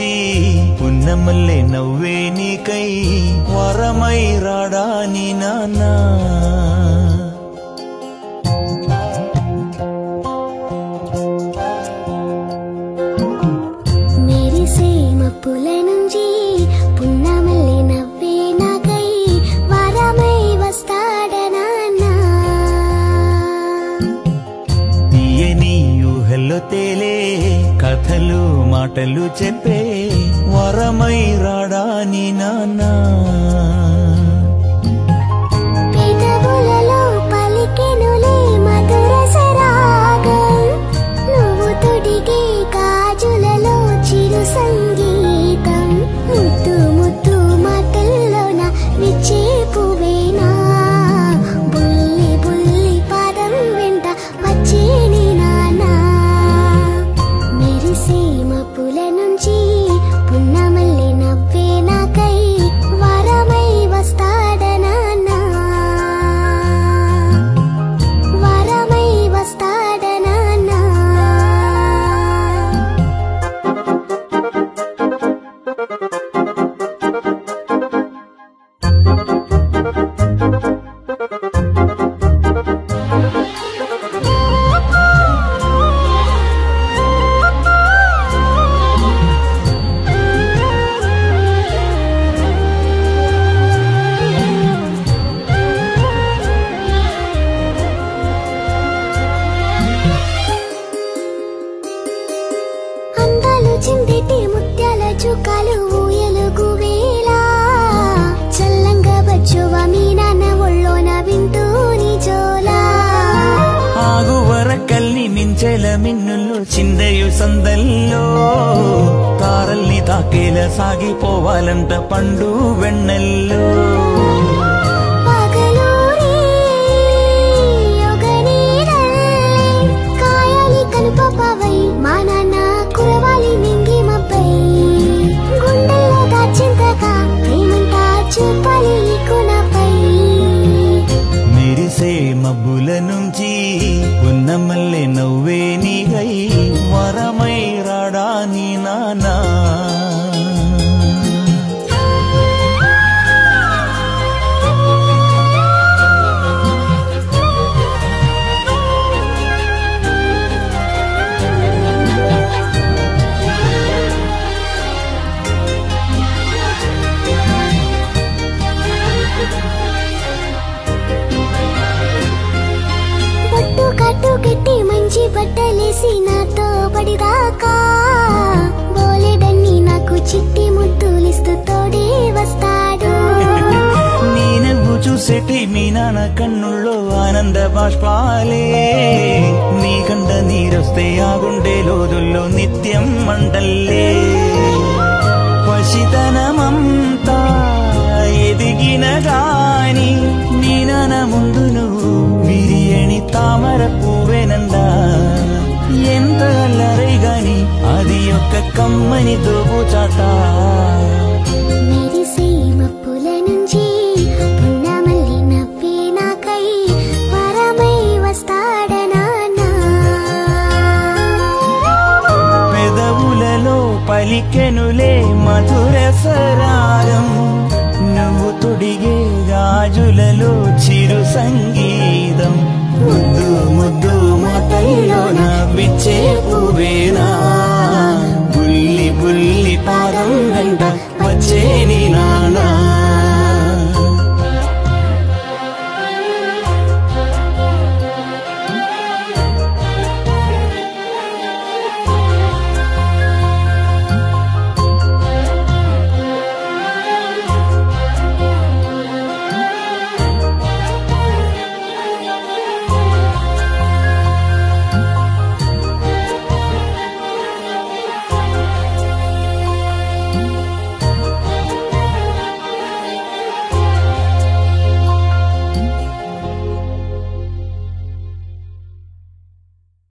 పున్నమల్లే నవ్వే నీకై వరమై రాడా నీ నాన్న మెరిసే మప్పుల నుంచి పున్నమల్లి నవ్వే నాకై వరమై వస్తాడనాన్నా తీయని ఊహల్లో తేలే కథలు మాటలు చెప్పే వరమై రాడా నీ నాన్న పెదవులలో పలికెనులే మధుర సరాగం నువ్వు తొడిగే గాజులలో చిరు సంగీతం ముద్దు ముద్దు మాటల్లోన విచ్చే పువేనా బుల్లి బుల్లి పాదం వెంట వచ్చే నీ నాన్నా మెరిసే మప్పుల నుంచి పున్నమల్లి నవ్వే నాకై వరమై వస్తాడనాన్నా వరమై వస్తాడనాన్నా అందాలు చిందిటి ముత్యాల చుక్కలు ఊయలుగు వేళ చల్లంగా వచ్చువ మీ నాన్న ఒళ్ళోన వింటూ నీ జోలా ఆగు వరకల్ని మించెల మిన్నుల్లో చిందయు సందల్లో తారల్ని తాకేలా సాగిపోవాలంట పండు వెన్నెల్లో పగలూరి యొగనీడల్లే కాయాలి కనుపపవై మా నాన్న కురవాలి నింగి మబ్బై గుండెల్లో దాచింతగా ప్రేమంతా చూపాలి ఈ కునపై మెరిసే మబ్బుల నుంచి ఉన్నమల్లె నవ్వే నీగై వరమై రాడా నీ నానా బొట్టు కట్టు కట్టి మంచి బట్టలేసి నాతో పడిదాకా బోలెడన్ని నాకు చిట్టి ముద్దులిస్తూ తోడే వస్తాడు నీ నవ్వు చూసేటి మీ నాన్న కన్నుల్లో ఆనంద బాష్పాలే నీ కంట నీరొస్తే ఆ గుండె లోదుల్లో నిత్యం మంటల్లే పసితనమంతా ఎదిగిన గాని నీ నాన్న ముందు నువ్వు విరియని తామర పువ్వేనందా ఎంత అల్లరై గాని అది యొక్క కమ్మని దోబుచాట మెరిసే మప్పుల నుంచి పున్నమల్లి నవ్వే నాకై వరమై వస్తాడనాన్నా పెదవులలో పలికెనులే మధుర సరాగం నువ్వు తొడిగే గాజులలో చిరు సంగీతం ముద్దు ముద్దు మాటల్లోన విచ్చే పువ్వేనా బుల్లి బుల్లి పాదం వెంట వచ్చే నీ నానా